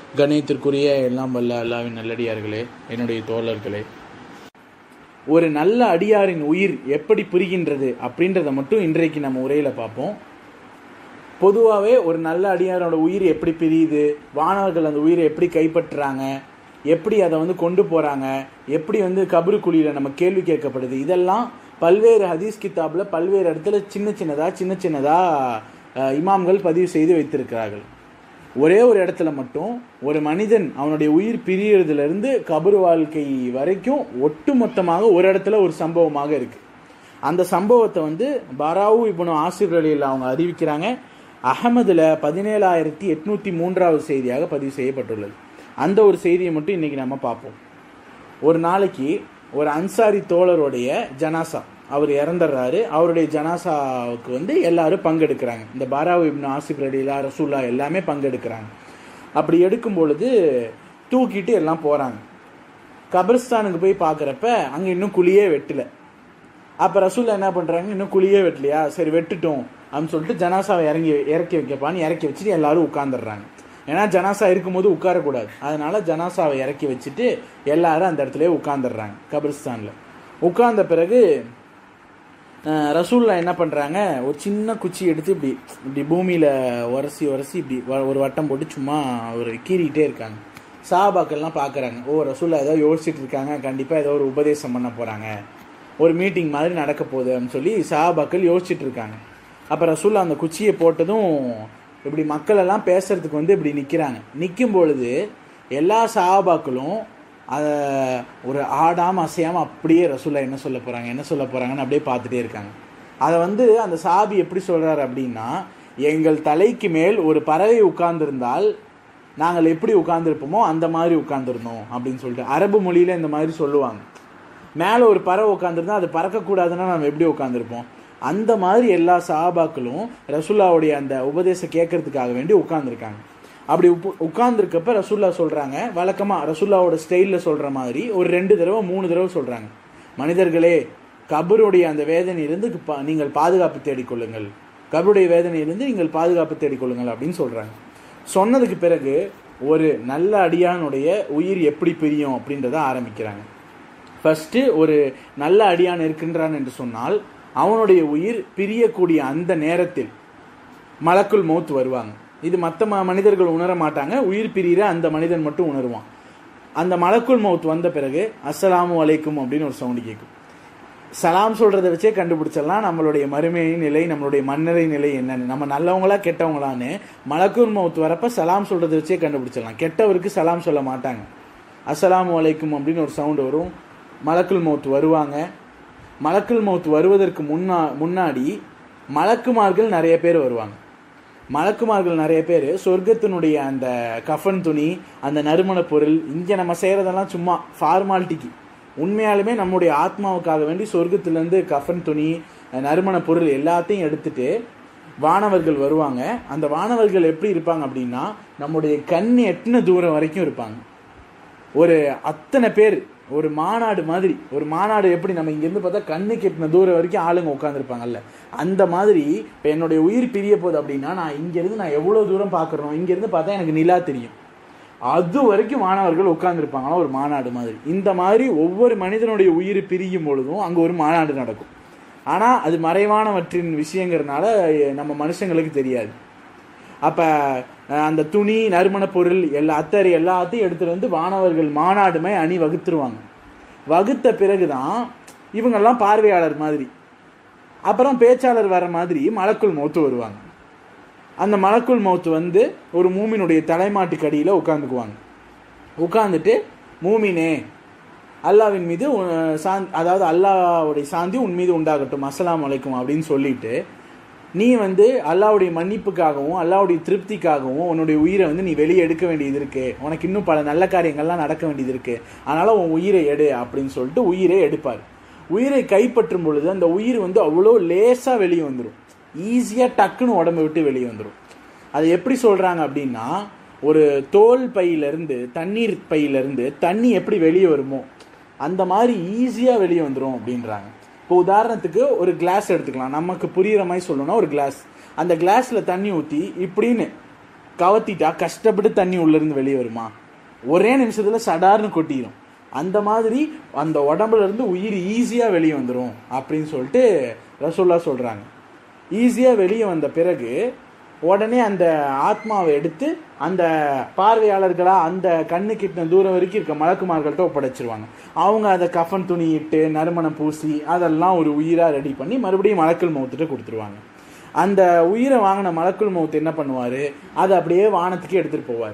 கணியத்திற்குரிய எல்லாம் வல்ல அல்லாவின் நல்லடியார்களே என்னுடைய தோழர்களே ஒரு நல்ல அடியாரின் உயிர் எப்படி புரிகின்றது அப்படின்றத மட்டும் இன்றைக்கு நம்ம உரையில் பார்ப்போம் பொதுவாகவே ஒரு நல்ல அடியாரோட உயிர் எப்படி பிரியுது வானவர்கள் அந்த உயிரை எப்படி கைப்பற்றுறாங்க எப்படி அதை வந்து கொண்டு போகிறாங்க எப்படி வந்து கபரு குழியில் நம்ம கேள்வி கேட்கப்படுது இதெல்லாம் பல்வேறு ஹதீஸ் கித்தாபில் பல்வேறு இடத்துல சின்ன சின்னதாக சின்ன சின்னதாக இமாம்கள் பதிவு செய்து வைத்திருக்கிறார்கள் ஒரே ஒரு இடத்துல மட்டும் ஒரு மனிதன் அவனுடைய உயிர் பிரியறதுலேருந்து கபரு வாழ்க்கை வரைக்கும் ஒட்டுமொத்தமாக ஒரு இடத்துல ஒரு சம்பவமாக இருக்குது அந்த சம்பவத்தை வந்து பராவு இப்னு ஆசிர் அலியில் அவங்க அறிவிக்கிறாங்க அகமதுல பதினேழாயிரத்தி எட்நூற்றி மூன்றாவது செய்தியாக பதிவு செய்யப்பட்டுள்ளது அந்த ஒரு செய்தியை மட்டும் இன்றைக்கி நம்ம பார்ப்போம் ஒரு நாளைக்கு ஒரு அன்சாரி தோழருடைய ஜனாசா அவர் இறந்துடுறாரு அவருடைய ஜனாசாவுக்கு வந்து எல்லாரும் பங்கெடுக்கிறாங்க இந்த பாராவு இப்னு ஆசிப் ரடிலா ரசூல்லா எல்லாமே பங்கெடுக்கிறாங்க அப்படி எடுக்கும் பொழுது தூக்கிட்டு எல்லாம் போகிறாங்க கபிரிஸ்தானுக்கு போய் பார்க்குறப்ப அங்கே இன்னும் குழியே வெட்டலை அப்போ ரசூல்லா என்ன பண்ணுறாங்க இன்னும் குழியே வெட்டலையா சரி வெட்டுட்டோம் அப்படின்னு சொல்லிட்டு ஜனாசாவை இறங்கி இறக்கி வைக்கப்பான்னு இறக்கி வச்சுட்டு எல்லாரும் உட்காந்துடுறாங்க ஏன்னா ஜனாசா இருக்கும்போது உட்காரக்கூடாது அதனால ஜனாசாவை இறக்கி வச்சுட்டு எல்லாரும் அந்த இடத்துல உட்காந்துடுறாங்க கபிரிஸ்தானில் உட்கார்ந்த பிறகு ரசூல்லா என்ன பண்ணுறாங்க ஒரு சின்ன குச்சி எடுத்து இப்படி இப்படி பூமியில் உரசி உரசி இப்படி ஒரு வட்டம் போட்டு சும்மா ஒரு கீறிக்கிட்டே இருக்காங்க சாபாக்கள்லாம் பார்க்குறாங்க ஓ ரசூல்லா ஏதோ யோசிச்சுட்டு இருக்காங்க கண்டிப்பாக ஏதோ ஒரு உபதேசம் பண்ண போகிறாங்க ஒரு மீட்டிங் மாதிரி நடக்க போகுது அப்படின்னு சொல்லி சாபாக்கள் யோசிச்சுட்டு இருக்காங்க அப்போ ரசூல்லா அந்த குச்சியை போட்டதும் இப்படி மக்கள் எல்லாம் பேசுறதுக்கு வந்து இப்படி நிற்கிறாங்க நிற்கும் பொழுது எல்லா சாபாக்களும் அதை ஒரு ஆடாமல் அசையாமல் அப்படியே ரசூல்லா என்ன சொல்ல போகிறாங்க என்ன சொல்ல போகிறாங்கன்னு அப்படியே பார்த்துட்டே இருக்காங்க அதை வந்து அந்த சாபி எப்படி சொல்கிறாரு அப்படின்னா எங்கள் தலைக்கு மேல் ஒரு பறவை உட்கார்ந்துருந்தால் நாங்கள் எப்படி உட்கார்ந்துருப்போமோ அந்த மாதிரி உட்கார்ந்துருந்தோம் அப்படின்னு சொல்லிட்டு அரபு மொழியில் இந்த மாதிரி சொல்லுவாங்க மேலே ஒரு பறவை உட்காந்துருந்தா அது பறக்கக்கூடாதுன்னா நம்ம எப்படி உட்காந்துருப்போம் அந்த மாதிரி எல்லா சாபாக்களும் ரசுல்லாவுடைய அந்த உபதேசம் கேட்கறதுக்காக வேண்டி உட்காந்துருக்காங்க அப்படி உப்பு உட்காந்துருக்கப்ப ரசுல்லா சொல்கிறாங்க வழக்கமாக ரசுல்லாவோட ஸ்டைலில் சொல்கிற மாதிரி ஒரு ரெண்டு தடவை மூணு தடவை சொல்கிறாங்க மனிதர்களே கபருடைய அந்த வேதனையிலிருந்து நீங்கள் பாதுகாப்பு தேடிக்கொள்ளுங்கள் கபருடைய வேதனையிலிருந்து நீங்கள் பாதுகாப்பு தேடிக்கொள்ளுங்கள் அப்படின்னு சொல்கிறாங்க சொன்னதுக்கு பிறகு ஒரு நல்ல அடியானுடைய உயிர் எப்படி பிரியும் அப்படின்றத ஆரம்பிக்கிறாங்க ஃபஸ்ட்டு ஒரு நல்ல அடியான் இருக்கின்றான் என்று சொன்னால் அவனுடைய உயிர் பிரியக்கூடிய அந்த நேரத்தில் மலக்குள் மௌத் வருவாங்க இது மற்ற ம மனிதர்கள் உணர மாட்டாங்க உயிர் பிரிகிற அந்த மனிதன் மட்டும் உணருவான் அந்த மலக்குள் மௌத் வந்த பிறகு அஸ்ஸலாமு அலைக்கும் அப்படின்னு ஒரு சவுண்டு கேட்கும் சலாம் சொல்கிறத வச்சே கண்டுபிடிச்சிடலாம் நம்மளுடைய மறுமையின் நிலை நம்மளுடைய மன்னரை நிலை என்னன்னு நம்ம நல்லவங்களா கெட்டவங்களான்னு மலக்குள் மௌத் வரப்ப சலாம் சொல்கிறத வச்சே கண்டுபிடிச்சிடலாம் கெட்டவருக்கு சலாம் சொல்ல மாட்டாங்க அஸ்ஸலாமு அலைக்கும் அப்படின்னு ஒரு சவுண்டு வரும் மலக்குள் மௌத் வருவாங்க மலக்குள் மௌத் வருவதற்கு முன்னா முன்னாடி மலக்குமார்கள் நிறைய பேர் வருவாங்க மலக்குமார்கள் நிறைய பேர் சொர்க்கத்தினுடைய அந்த கஃபன் துணி அந்த நறுமண பொருள் இங்கே நம்ம செய்கிறதெல்லாம் சும்மா ஃபார்மாலிட்டிக்கு உண்மையாலுமே நம்முடைய ஆத்மாவுக்காக வேண்டி சொர்க்கத்திலேருந்து கஃபன் துணி நறுமண பொருள் எல்லாத்தையும் எடுத்துட்டு வானவர்கள் வருவாங்க அந்த வானவர்கள் எப்படி இருப்பாங்க அப்படின்னா நம்முடைய கண் எட்டின தூரம் வரைக்கும் இருப்பாங்க ஒரு அத்தனை பேர் ஒரு மாநாடு மாதிரி ஒரு மாநாடு எப்படி நம்ம இங்கேருந்து பார்த்தா கண்ணு கெட்டின தூரம் வரைக்கும் ஆளுங்க உட்காந்துருப்பாங்கல்ல அந்த மாதிரி இப்போ என்னுடைய உயிர் பிரிய போகுது அப்படின்னா நான் இங்கேருந்து நான் எவ்வளோ தூரம் பார்க்குறோம் இங்கேருந்து பார்த்தா எனக்கு நிலா தெரியும் அது வரைக்கும் மாணவர்கள் உட்காந்துருப்பாங்களா ஒரு மாநாடு மாதிரி இந்த மாதிரி ஒவ்வொரு மனிதனுடைய உயிர் பிரியும் பொழுதும் அங்கே ஒரு மாநாடு நடக்கும் ஆனால் அது மறைவானவற்றின் விஷயங்கிறதுனால நம்ம மனுஷங்களுக்கு தெரியாது அப்போ அந்த துணி நறுமண பொருள் எல்லா அத்தரை எல்லாத்தையும் எடுத்துகிட்டு வந்து வானவர்கள் மாநாடுமே அணி வகுத்துருவாங்க வகுத்த பிறகு தான் இவங்கெல்லாம் பார்வையாளர் மாதிரி அப்புறம் பேச்சாளர் வர மாதிரி மலக்குள் மௌத்து வருவாங்க அந்த மலக்குள் மௌத்து வந்து ஒரு மூமினுடைய தலைமாட்டுக்கு அடியில் உட்காந்துக்குவாங்க உட்காந்துட்டு மூமினே அல்லாவின் மீது சாந்தி அதாவது அல்லாவுடைய சாந்தி உன் மீது உண்டாகட்டும் அஸ்லாம் வலைக்கும் அப்படின்னு சொல்லிட்டு நீ வந்து அல்லாவுடைய மன்னிப்புக்காகவும் அல்லாவுடைய திருப்திக்காகவும் உன்னுடைய உயிரை வந்து நீ வெளியே எடுக்க வேண்டியது இருக்கு உனக்கு இன்னும் பல நல்ல காரியங்கள்லாம் நடக்க வேண்டியது இருக்கு அதனால உன் உயிரை எடு அப்படின்னு சொல்லிட்டு உயிரை எடுப்பார் உயிரை கைப்பற்றும் பொழுது அந்த உயிர் வந்து அவ்வளோ லேசாக வெளியே வந்துடும் ஈஸியாக டக்குன்னு உடம்பை விட்டு வெளியே வந்துடும் அது எப்படி சொல்கிறாங்க அப்படின்னா ஒரு தோல் பையிலேருந்து தண்ணீர் பையிலேருந்து தண்ணி எப்படி வெளியே வருமோ அந்த மாதிரி ஈஸியாக வெளியே வந்துடும் அப்படின்றாங்க இப்போ உதாரணத்துக்கு ஒரு கிளாஸ் எடுத்துக்கலாம் நமக்கு புரிகிற மாதிரி சொல்லணும்னா ஒரு கிளாஸ் அந்த கிளாஸில் தண்ணி ஊற்றி இப்படின்னு கவத்திட்டா கஷ்டப்பட்டு தண்ணி உள்ளேருந்து வெளியே வருமா ஒரே நிமிஷத்தில் சடார்னு கொட்டிடும் அந்த மாதிரி அந்த உடம்புல இருந்து உயிர் ஈஸியாக வெளியே வந்துடும் அப்படின்னு சொல்லிட்டு ரசோல்லா சொல்கிறாங்க ஈஸியாக வெளியே வந்த பிறகு உடனே அந்த ஆத்மாவை எடுத்து அந்த பார்வையாளர்களா அந்த கண்ணு கிட்ட தூரம் வரைக்கும் இருக்க மலக்குமார்கள்ட்ட ஒப்படைச்சிருவாங்க அவங்க அதை கஃன் துணி இட்டு நறுமணம் பூசி அதெல்லாம் ஒரு உயிராக ரெடி பண்ணி மறுபடியும் மலக்குள் மௌத்துட்டு கொடுத்துருவாங்க அந்த உயிரை வாங்கின மலக்குள் மௌத்து என்ன பண்ணுவார் அதை அப்படியே வானத்துக்கு எடுத்துகிட்டு போவார்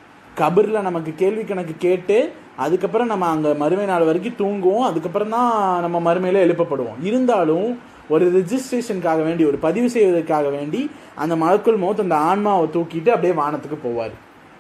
கபரில் நமக்கு கேள்வி கணக்கு கேட்டு அதுக்கப்புறம் நம்ம அங்கே மறுமை நாள் வரைக்கும் தூங்குவோம் அதுக்கப்புறம் தான் நம்ம மறுமையில் எழுப்பப்படுவோம் இருந்தாலும் ஒரு ரிஜிஸ்ட்ரேஷனுக்காக வேண்டி ஒரு பதிவு செய்வதற்காக வேண்டி அந்த மலக்குள் மௌத் அந்த ஆன்மாவை தூக்கிட்டு அப்படியே வானத்துக்கு போவார்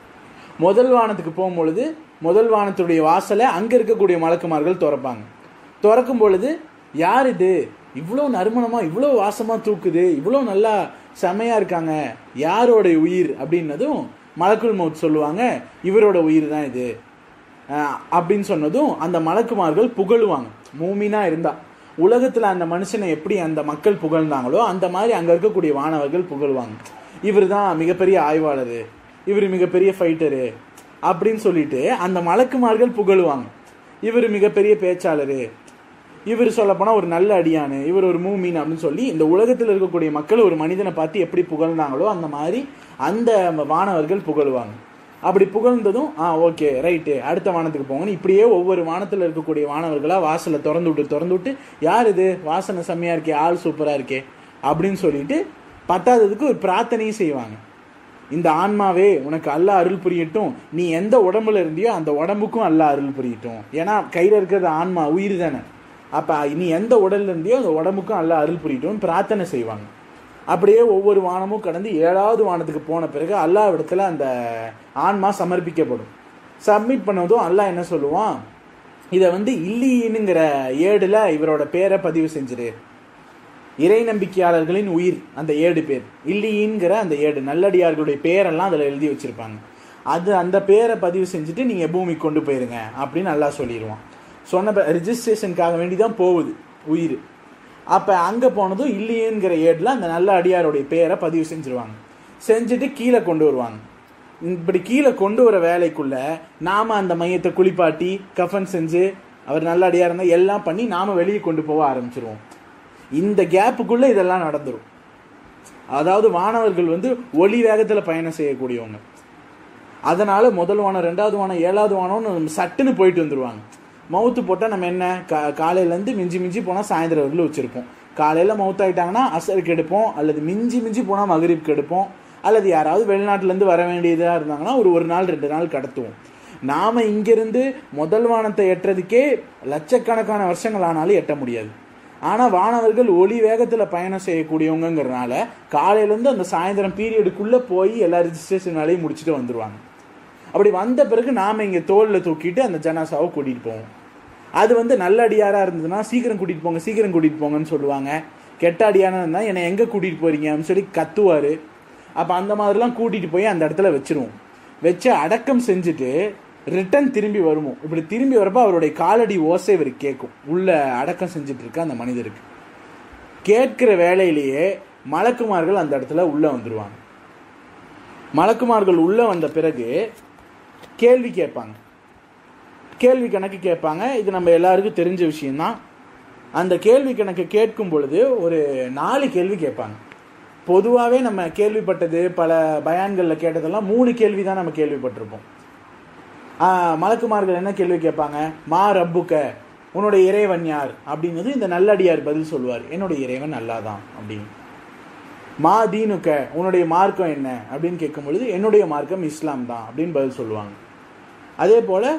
முதல் வானத்துக்கு போகும்பொழுது முதல் வானத்துடைய வாசலை அங்கே இருக்கக்கூடிய மலக்குமார்கள் திறப்பாங்க திறக்கும் பொழுது யார் இது இவ்வளோ நறுமணமாக இவ்வளோ வாசமாக தூக்குது இவ்வளோ நல்லா செமையாக இருக்காங்க யாரோடைய உயிர் அப்படின்னதும் மலக்குள் மௌத் சொல்லுவாங்க இவரோட உயிர் தான் இது அஹ் அப்படின்னு சொன்னதும் அந்த மலக்குமார்கள் புகழுவாங்க மூமினா இருந்தா உலகத்தில் அந்த மனுஷனை எப்படி அந்த மக்கள் புகழ்ந்தாங்களோ அந்த மாதிரி அங்கே இருக்கக்கூடிய வானவர்கள் புகழ்வாங்க இவர் தான் மிகப்பெரிய ஆய்வாளர் இவர் மிகப்பெரிய ஃபைட்டரு அப்படின்னு சொல்லிட்டு அந்த மலக்குமார்கள் புகழுவாங்க இவர் மிகப்பெரிய பேச்சாளர் இவர் சொல்லப்போனால் ஒரு நல்ல அடியானு இவர் ஒரு மூமீன் அப்படின்னு சொல்லி இந்த உலகத்தில் இருக்கக்கூடிய மக்கள் ஒரு மனிதனை பார்த்து எப்படி புகழ்ந்தாங்களோ அந்த மாதிரி அந்த வானவர்கள் புகழுவாங்க அப்படி புகழ்ந்ததும் ஆ ஓகே ரைட்டு அடுத்த வானத்துக்கு போங்கன்னு இப்படியே ஒவ்வொரு வானத்தில் இருக்கக்கூடிய வானவர்களாக வாசலை திறந்து விட்டு திறந்து விட்டு யார் இது வாசனை செம்மையாக இருக்கே ஆள் சூப்பராக இருக்கே அப்படின்னு சொல்லிட்டு பத்தாததுக்கு ஒரு பிரார்த்தனையும் செய்வாங்க இந்த ஆன்மாவே உனக்கு அல்ல அருள் புரியட்டும் நீ எந்த உடம்புல இருந்தியோ அந்த உடம்புக்கும் அல்ல அருள் புரியட்டும் ஏன்னா கையில் இருக்கிறது ஆன்மா உயிர் தானே அப்போ நீ எந்த உடல்ல இருந்தியோ அந்த உடம்புக்கும் அல்ல அருள் புரியட்டும் பிரார்த்தனை செய்வாங்க அப்படியே ஒவ்வொரு வானமும் கடந்து ஏழாவது வானத்துக்கு போன பிறகு அல்லாஹ் இடத்துல அந்த ஆன்மா சமர்ப்பிக்கப்படும் சப்மிட் பண்ணதும் அல்லாஹ் என்ன சொல்லுவான் இதை வந்து இல்லியினுங்கிற ஏடுல இவரோட பேரை பதிவு செஞ்சிரு இறை நம்பிக்கையாளர்களின் உயிர் அந்த ஏடு பேர் இல்லியின்கிற அந்த ஏடு நல்லடியார்களுடைய பேரெல்லாம் அதில் எழுதி வச்சிருப்பாங்க அது அந்த பேரை பதிவு செஞ்சுட்டு நீங்கள் பூமிக்கு கொண்டு போயிருங்க அப்படின்னு நல்லா சொல்லிடுவான் சொன்ன ரிஜிஸ்ட்ரேஷனுக்காக வேண்டி தான் போகுது உயிர் அப்போ அங்கே போனதும் இல்லையேங்கிற ஏடில் அந்த நல்ல அடியாருடைய பேரை பதிவு செஞ்சுருவாங்க செஞ்சுட்டு கீழே கொண்டு வருவாங்க இப்படி கீழே கொண்டு வர வேலைக்குள்ள நாம அந்த மையத்தை குளிப்பாட்டி கஃபன் செஞ்சு அவர் நல்ல அடியார் இருந்தால் எல்லாம் பண்ணி நாம வெளியே கொண்டு போக ஆரம்பிச்சிருவோம் இந்த கேப்புக்குள்ள இதெல்லாம் நடந்துரும் அதாவது வானவர்கள் வந்து ஒளி வேகத்தில் பயணம் செய்யக்கூடியவங்க அதனால முதல் வானம் ரெண்டாவது வானம் ஏழாவது வானம்னு சட்டுன்னு போயிட்டு வந்துருவாங்க மவுத்து போட்டால் நம்ம என்ன கா காலையிலேருந்து மிஞ்சி மிஞ்சி போனால் சாயந்தரம் வரலும் வச்சுருப்போம் காலையில் மவுத் ஆயிட்டாங்கன்னா அசருக்கு எடுப்போம் அல்லது மிஞ்சி மிஞ்சி போனால் மகரிப்க்கு எடுப்போம் அல்லது யாராவது வெளிநாட்டிலேருந்து வர வேண்டியதாக இருந்தாங்கன்னா ஒரு ஒரு நாள் ரெண்டு நாள் கடத்துவோம் நாம் இங்கிருந்து முதல் வானத்தை எட்டுறதுக்கே லட்சக்கணக்கான வருஷங்கள் ஆனாலும் எட்ட முடியாது ஆனால் வானவர்கள் ஒளி வேகத்தில் பயணம் செய்யக்கூடியவங்கிறனால காலையிலேருந்து அந்த சாயந்தரம் பீரியடுக்குள்ளே போய் எல்லா ரிஜிஸ்ட்ரேஷன் வேலையும் முடிச்சுட்டு வந்துடுவாங்க அப்படி வந்த பிறகு நாம் இங்கே தோளில் தூக்கிட்டு அந்த ஜனாசாவை கூட்டிகிட்டு போவோம் அது வந்து நல்ல அடியாராக இருந்ததுன்னா சீக்கிரம் கூட்டிகிட்டு போங்க சீக்கிரம் கூட்டிகிட்டு போங்கன்னு சொல்லுவாங்க கெட்ட அடியானா இருந்தால் என்னை எங்கே கூட்டிகிட்டு போகிறீங்க அப்படின்னு சொல்லி கத்துவார் அப்போ அந்த மாதிரிலாம் கூட்டிகிட்டு போய் அந்த இடத்துல வச்சிருவோம் வச்சு அடக்கம் செஞ்சுட்டு ரிட்டன் திரும்பி வருவோம் இப்படி திரும்பி வரப்போ அவருடைய காலடி ஓசை இவர் கேட்கும் உள்ள அடக்கம் செஞ்சுட்டு இருக்க அந்த மனிதருக்கு கேட்கிற வேலையிலேயே மலக்குமார்கள் அந்த இடத்துல உள்ளே வந்துடுவாங்க மலக்குமார்கள் உள்ளே வந்த பிறகு கேள்வி கேட்பாங்க கேள்வி கணக்கு கேட்பாங்க இது நம்ம எல்லாருக்கும் தெரிஞ்ச விஷயம்தான் அந்த கேள்வி கணக்கு கேட்கும் பொழுது ஒரு நாலு கேள்வி கேட்பாங்க பொதுவாகவே நம்ம கேள்விப்பட்டது பல பயான்களில் கேட்டதெல்லாம் மூணு கேள்வி தான் நம்ம கேள்விப்பட்டிருப்போம் மலக்குமார்கள் என்ன கேள்வி கேட்பாங்க மா ரப்புக்க உன்னுடைய இறைவன் யார் அப்படிங்கிறது இந்த நல்லடியார் பதில் சொல்லுவார் என்னுடைய இறைவன் நல்லாதான் அப்படின்னு மா தீனுக்க உன்னுடைய மார்க்கம் என்ன அப்படின்னு கேட்கும் பொழுது என்னுடைய மார்க்கம் இஸ்லாம் தான் அப்படின்னு பதில் சொல்லுவாங்க அதே போல்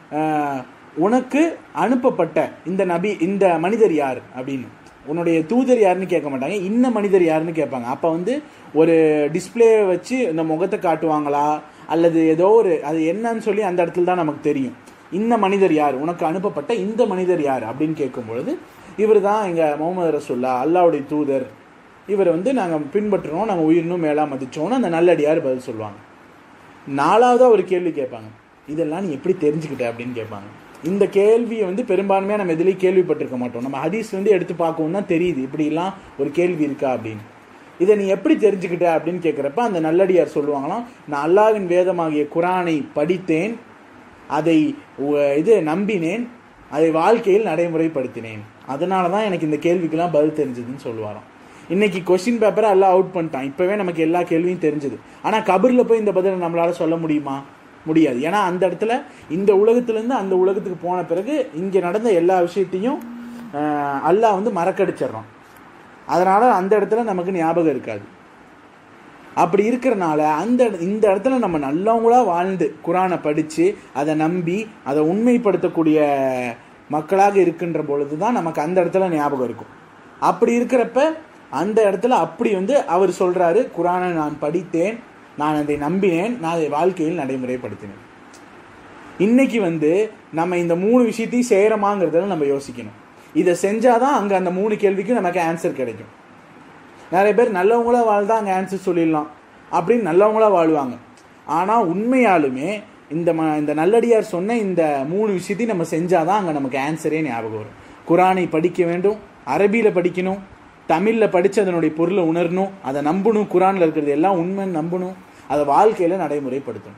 உனக்கு அனுப்பப்பட்ட இந்த நபி இந்த மனிதர் யார் அப்படின்னு உன்னுடைய தூதர் யாருன்னு கேட்க மாட்டாங்க இந்த மனிதர் யாருன்னு கேட்பாங்க அப்போ வந்து ஒரு டிஸ்பிளே வச்சு இந்த முகத்தை காட்டுவாங்களா அல்லது ஏதோ ஒரு அது என்னன்னு சொல்லி அந்த இடத்துல தான் நமக்கு தெரியும் இந்த மனிதர் யார் உனக்கு அனுப்பப்பட்ட இந்த மனிதர் யார் அப்படின்னு கேட்கும் பொழுது இவர் தான் எங்கள் முகமது ரசுல்லா அல்லாவுடைய தூதர் இவரை வந்து நாங்கள் பின்பற்றுறோம் நாங்கள் உயிரினும் மேலாக மதிச்சோம்னு அந்த நல்லடியார் பதில் சொல்லுவாங்க நாலாவதாக ஒரு கேள்வி கேட்பாங்க இதெல்லாம் நீ எப்படி தெரிஞ்சுக்கிட்ட அப்படின்னு கேட்பாங்க இந்த கேள்வியை வந்து பெரும்பான்மையாக நம்ம எதுலேயும் கேள்விப்பட்டிருக்க மாட்டோம் நம்ம ஹதீஸ்லேருந்து எடுத்து பார்க்கவும் தான் தெரியுது இப்படிலாம் ஒரு கேள்வி இருக்கா அப்படின்னு இதை நீ எப்படி தெரிஞ்சுக்கிட்ட அப்படின்னு கேட்குறப்ப அந்த நல்லடியார் சொல்லுவாங்களாம் நான் அல்லாவின் வேதமாகிய குரானை படித்தேன் அதை உ- இது நம்பினேன் அதை வாழ்க்கையில் நடைமுறைப்படுத்தினேன் அதனால தான் எனக்கு இந்த கேள்விக்கெல்லாம் பதில் தெரிஞ்சதுன்னு சொல்லுவாராம் இன்னைக்கு கொஸ்டின் பேப்பரை எல்லாம் அவுட் பண்ணிட்டான் இப்போவே நமக்கு எல்லா கேள்வியும் தெரிஞ்சது ஆனால் கபரில் போய் இந்த பதிலை நம்மளால சொல்ல முடியுமா முடியாது ஏன்னா அந்த இடத்துல இந்த உலகத்துலேருந்து அந்த உலகத்துக்கு போன பிறகு இங்கே நடந்த எல்லா விஷயத்தையும் ஆஹ், அல்லாஹ் வந்து மறக்கடிச்சிடுறான் அதனால அந்த இடத்துல நமக்கு ஞாபகம் இருக்காது அப்படி இருக்கிறனால அந்த இந்த இடத்துல நம்ம நல்லவங்களா வாழ்ந்து குரானை படித்து அதை நம்பி அதை உண்மைப்படுத்தக்கூடிய மக்களாக இருக்கின்ற பொழுது தான் நமக்கு அந்த இடத்துல ஞாபகம் இருக்கும் அப்படி இருக்கிறப்ப அந்த இடத்துல அப்படி வந்து அவர் சொல்றாரு குரானை நான் படித்தேன் நான் அதை நம்பினேன் நான் அதை வாழ்க்கையில் நடைமுறைப்படுத்தினேன் இன்னைக்கு வந்து நம்ம இந்த மூணு விஷயத்தையும் செய்கிறோமாங்கிறத நம்ம யோசிக்கணும் இதை செஞ்சாதான் அங்கே அந்த மூணு கேள்விக்கும் நமக்கு ஆன்சர் கிடைக்கும் நிறைய பேர் நல்லவங்களா வாழ்ந்தா அங்கே ஆன்சர் சொல்லிடலாம் அப்படின்னு நல்லவங்களா வாழ்வாங்க ஆனால் உண்மையாலுமே இந்த ம இந்த நல்லடியார் சொன்ன இந்த மூணு விஷயத்தையும் நம்ம செஞ்சாதான் அங்கே நமக்கு ஆன்சரே ஞாபகம் வரும் குரானை படிக்க வேண்டும் அரபியில் படிக்கணும் தமிழில் படித்து அதனுடைய பொருளை உணரணும் அதை நம்பணும் குரானில் இருக்கிறது எல்லாம் உண்மைன்னு நம்பணும் அதை வாழ்க்கையில் நடைமுறைப்படுத்தணும்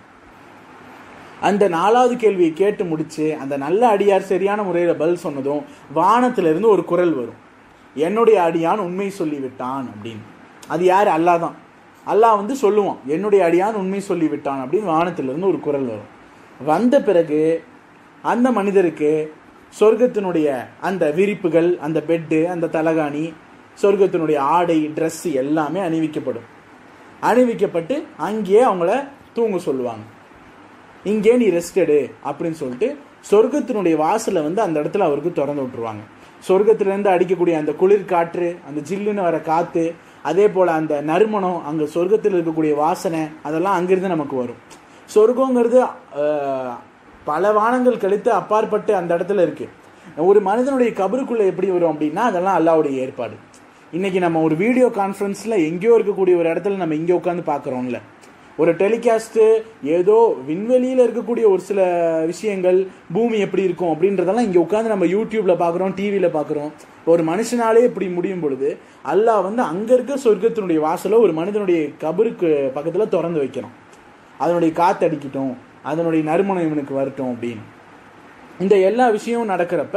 அந்த நாலாவது கேள்வியை கேட்டு முடிச்சு அந்த நல்ல அடியார் சரியான முறையில் பதில் சொன்னதும் வானத்திலிருந்து ஒரு குரல் வரும் என்னுடைய அடியான் உண்மை சொல்லிவிட்டான் அப்படின்னு அது யார் அல்லாஹ் தான் அல்லாஹ் வந்து சொல்லுவான் என்னுடைய அடியான் உண்மை சொல்லிவிட்டான் அப்படின்னு வானத்திலிருந்து ஒரு குரல் வரும் வந்த பிறகு அந்த மனிதருக்கு சொர்க்கத்தினுடைய அந்த விரிப்புகள் அந்த பெட்டு அந்த தலகாணி சொர்க்கத்தினுடைய ஆடை Dress எல்லாமே அணிவிக்கப்படும் அணிவிக்கப்பட்டு அங்கேயே அவங்கள தூங்க சொல்லுவாங்க இங்கே நீ ரெஸ்ட் எடு அப்படின்னு சொல்லிட்டு சொர்க்கத்தினுடைய வாசலை வந்து அந்த இடத்துல அவருக்கு திறந்து விட்டுருவாங்க சொர்க்கத்திலேருந்து அடிக்கக்கூடிய அந்த குளிர் காற்று அந்த ஜில்லுன்னு வர காற்று அதே போல் அந்த நறுமணம் அங்கே சொர்க்கத்தில் இருக்கக்கூடிய வாசனை அதெல்லாம் அங்கிருந்து நமக்கு வரும் சொர்க்கங்கிறது ஆஹ், பல வானங்கள் கழித்து அப்பாற்பட்டு அந்த இடத்துல இருக்கு ஒரு மனிதனுடைய கபருக்குள்ள எப்படி வரும் அப்படின்னா அதெல்லாம் அல்லாவுடைய ஏற்பாடு இன்னைக்கு நம்ம ஒரு வீடியோ கான்ஃபரன்ஸில் எங்கேயோ இருக்கக்கூடிய ஒரு இடத்துல நம்ம இங்கே உட்காந்து பார்க்குறோம்ல ஒரு டெலிகாஸ்ட்டு ஏதோ விண்வெளியில் இருக்கக்கூடிய ஒரு சில விஷயங்கள் பூமி எப்படி இருக்கும் அப்படின்றதெல்லாம் இங்கே உட்காந்து நம்ம யூடியூப்ல பார்க்குறோம் டிவியில் பார்க்குறோம் ஒரு மனுஷனாலே இப்படி முடியும் பொழுது அல்லாஹ் வந்து அங்கே இருக்க சொர்க்கத்தினுடைய வாசலை ஒரு மனிதனுடைய கபருக்கு பக்கத்தில் திறந்து வைக்கிறோம் அதனுடைய காத்து அடிக்கட்டும் அதனுடைய நறுமணம் இவனுக்கு வரட்டும் அப்படின்னு இந்த எல்லா விஷயமும் நடக்கிறப்ப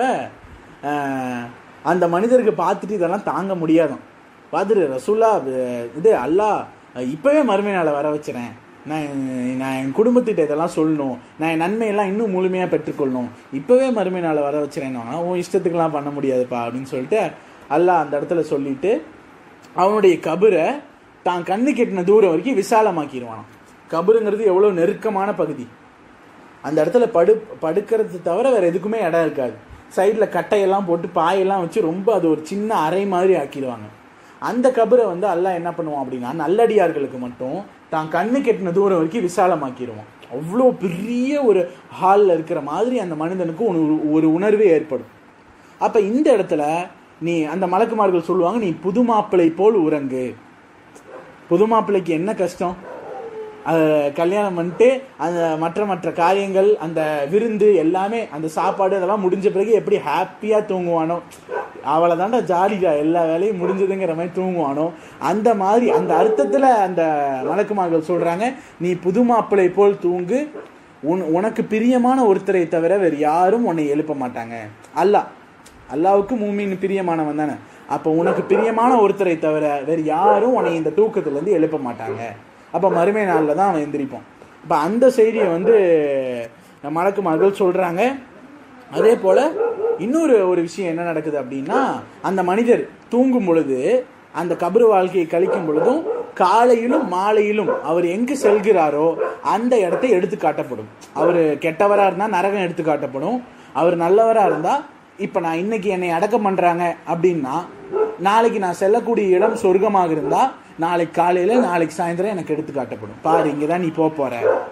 ஆஹ், அந்த மனிதருக்கு பார்த்துட்டு இதெல்லாம் தாங்க முடியாதாம் பார்த்துட்டு ரசூல்லா அஹ், இது அல்லாஹ் அஹ், இப்பவே மறுமை நாளை வர வச்சுறேன் நான் நான் என் குடும்பத்திட்ட இதெல்லாம் சொல்லணும் நான் என் நன்மையெல்லாம் இன்னும் முழுமையாக பெற்றுக்கொள்ளணும் இப்போவே மறுமை நாளை வர வச்சுறேன்னா உன் இஷ்டத்துக்கெல்லாம் பண்ண முடியாதுப்பா அப்படின்னு சொல்லிட்டு அல்லாஹ் அந்த இடத்துல சொல்லிட்டு அவனுடைய கபரை தான் கண்ணு கெட்டின தூரம் வரைக்கும் விசாலமாக்கிடுவானாம் கபருங்கிறது எவ்வளோ நெருக்கமான பகுதி அந்த இடத்துல படு படுக்கிறது தவிர வேற எதுக்குமே இடம் இருக்காது சைடில் கட்டையெல்லாம் போட்டு பாயெல்லாம் வச்சு ரொம்ப அது ஒரு சின்ன அறை மாதிரி ஆக்கிடுவாங்க அந்த கபரை வந்து அல்லாஹ் என்ன பண்ணுவான் அப்படின்னா நல்லடியார்களுக்கு மட்டும் தான் கண்ணு கெட்டின தூரம் வரைக்கும் விசாலமாக்கிடுவான் அவ்வளோ பெரிய ஒரு ஹாலில் இருக்கிற மாதிரி அந்த மனிதனுக்கு ஒரு ஒரு உணர்வே ஏற்படும் அப்போ இந்த இடத்துல நீ அந்த மலக்குமார்கள் சொல்லுவாங்க நீ புது மாப்பிள்ளை போல் உறங்கு புது மாப்பிள்ளைக்கு என்ன கஷ்டம் அஹ் கல்யாணம் பண்ணிட்டு அந்த மற்ற மற்ற காரியங்கள் அந்த விருந்து எல்லாமே அந்த சாப்பாடு அதெல்லாம் முடிஞ்ச பிறகு எப்படி ஹாப்பியாக தூங்குவானோ அவளை தாண்டா ஜாலிடா எல்லா வேலையும் முடிஞ்சதுங்கிற மாதிரி தூங்குவானோ அந்த மாதிரி அந்த அர்த்தத்தில் அந்த மலக்குமார்கள் சொல்கிறாங்க நீ புது மாப்பிள்ளை போல் தூங்கு உன் உனக்கு பிரியமான ஒருத்தரை தவிர வேறு யாரும் உன்னை எழுப்ப மாட்டாங்க அல்லாஹ் அல்லாவுக்கு மூமின் பிரியமானவன் தானே அப்போ உனக்கு பிரியமான ஒருத்தரை தவிர வேறு யாரும் உன்னை இந்த தூக்கத்துலேருந்து எழுப்ப மாட்டாங்க அப்போ மறுமை நாளில் தான் அவன் எந்திரிப்பான் இப்போ அந்த செய்தியை வந்து மலக்குமார்கள் சொல்கிறாங்க அதே போல் இன்னொரு ஒரு விஷயம் என்ன நடக்குது அப்படின்னா அந்த மனிதர் தூங்கும் பொழுது அந்த கபரு வாழ்க்கையை கழிக்கும் பொழுதும் காலையிலும் மாலையிலும் அவர் எங்கு செல்கிறாரோ அந்த இடத்தை எடுத்து காட்டப்படும் அவர் கெட்டவராக இருந்தால் நரகம் எடுத்து காட்டப்படும் அவர் நல்லவராக இருந்தால் இப்போ நான் இன்னைக்கு என்னை அடக்கம் பண்ணுறாங்க அப்படின்னா நாளைக்கு நான் செல்லக்கூடிய இடம் சொர்க்கமாக இருந்தால் நாளைக்கு காலையில் நாளைக்கு சாயந்தரம் எனக்கு எடுத்து காட்டப்படும் பாரு இங்கே தான் நீ போக போகிற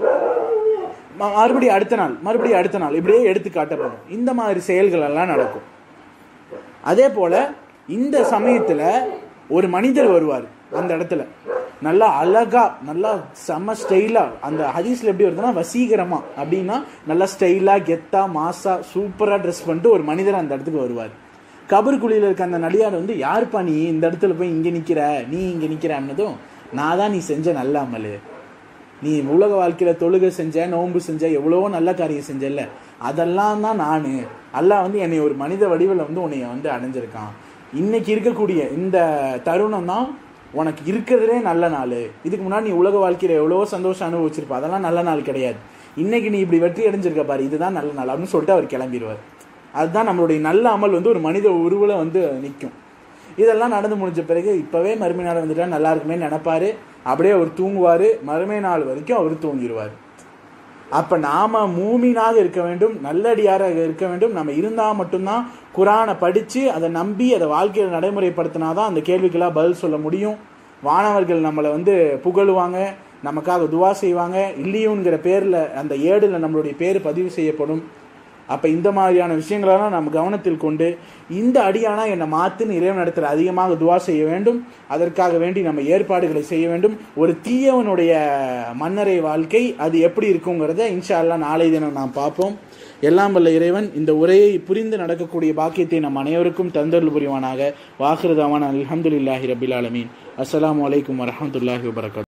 ம- மறுபடியும் அடுத்த நாள் மறுபடியும் அடுத்த நாள் இப்படியே எடுத்து காட்டப்படும் இந்த மாதிரி செயல்கள் எல்லாம் நடக்கும் அதே போல இந்த சமயத்துல ஒரு மனிதர் வருவார் அந்த இடத்துல நல்லா அழகா நல்லா செம்ம ஸ்டைலா அந்த ஹதீஸ்ல எப்படி வருதுன்னா வசீகரமா அப்படின்னா நல்லா ஸ்டைலா கெத்தா மாசா சூப்பரா ட்ரெஸ் பண்ணிட்டு ஒரு மனிதர் அந்த இடத்துக்கு வருவார் கபருக்குழியில் இருக்க அந்த நடிகார் வந்து யாருப்பா நீ இந்த இடத்துல போய் இங்கே நிற்கிற நீ இங்கே நிற்கிறான்னதும் நான் தான் நீ செஞ்ச நல்ல அமல் நீ உலக வாழ்க்கையில் தொழுகை செஞ்ச நோன்பு செஞ்ச எவ்வளவோ நல்ல காரியம் செஞ்சல அதெல்லாம் தான் நான் அல்லாஹ் வந்து என்னை ஒரு மனித வடிவில் வந்து உன்னைய வந்து அடைஞ்சிருக்கான் இன்னைக்கு இருக்கக்கூடிய இந்த தருணம் தான் உனக்கு இருக்கிறதுலே நல்ல நாள் இதுக்கு முன்னாடி நீ உலக வாழ்க்கையில் எவ்வளவோ சந்தோஷம் அனுபவிச்சிருப்ப அதெல்லாம் நல்ல நாள் கிடையாது இன்னைக்கு நீ இப்படி வெற்றி அடைஞ்சிருக்க பாரு இதுதான் நல்ல நாள் அப்படின்னு சொல்லிட்டு அவர் கிளம்பிடுவார் அதுதான் நம்மளுடைய நல்ல அமல் வந்து ஒரு மனித உருவில் வந்து நிற்கும் இதெல்லாம் நடந்து முடிஞ்ச பிறகு இப்போவே மறுமை நாள் வந்துட்டா நல்லா இருக்குமே நினைப்பாரு அப்படியே அவர் தூங்குவார் மறுமை நாள் வரைக்கும் அவர் தூங்கிடுவார் அப்போ நாம மூமினாக இருக்க வேண்டும் நல்லடியாராக இருக்க வேண்டும் நம்ம இருந்தால் மட்டும்தான் குரானை படித்து அதை நம்பி அதை வாழ்க்கையில் நடைமுறைப்படுத்தினாதான் அந்த கேள்விக்கெல்லாம் பதில் சொல்ல முடியும் வானவர்கள் நம்மளை வந்து புகழுவாங்க நமக்காக துவா செய்வாங்க இல்லையுங்கிற பேரில் அந்த ஏடில் நம்மளுடைய பேர் பதிவு செய்யப்படும் அப்போ இந்த மாதிரியான விஷயங்களெல்லாம் நம்ம கவனத்தில் கொண்டு இந்த அடியானா என்னை மாற்றுன்னு இறைவன் இடத்துல அதிகமாக துவா செய்ய வேண்டும் அதற்காக வேண்டி நம்ம ஏற்பாடுகளை செய்ய வேண்டும் ஒரு தீயவனுடைய மன்னரை வாழ்க்கை அது எப்படி இருக்குங்கிறத இன்ஷா அல்லா நாளை தினம் நாம் பார்ப்போம் எல்லாம் வல்ல இறைவன் இந்த உரையை புரிந்து நடக்கக்கூடிய பாக்கியத்தை நம் அனைவருக்கும் தந்தருள் புரிவானாக வாக்குறதாவான அல்ஹம்துலில்லாஹி ரபில் ஆலமீன் அஸ்ஸலாமு அலைக்கும் வரஹமத்துல்லாஹி வபரகாத்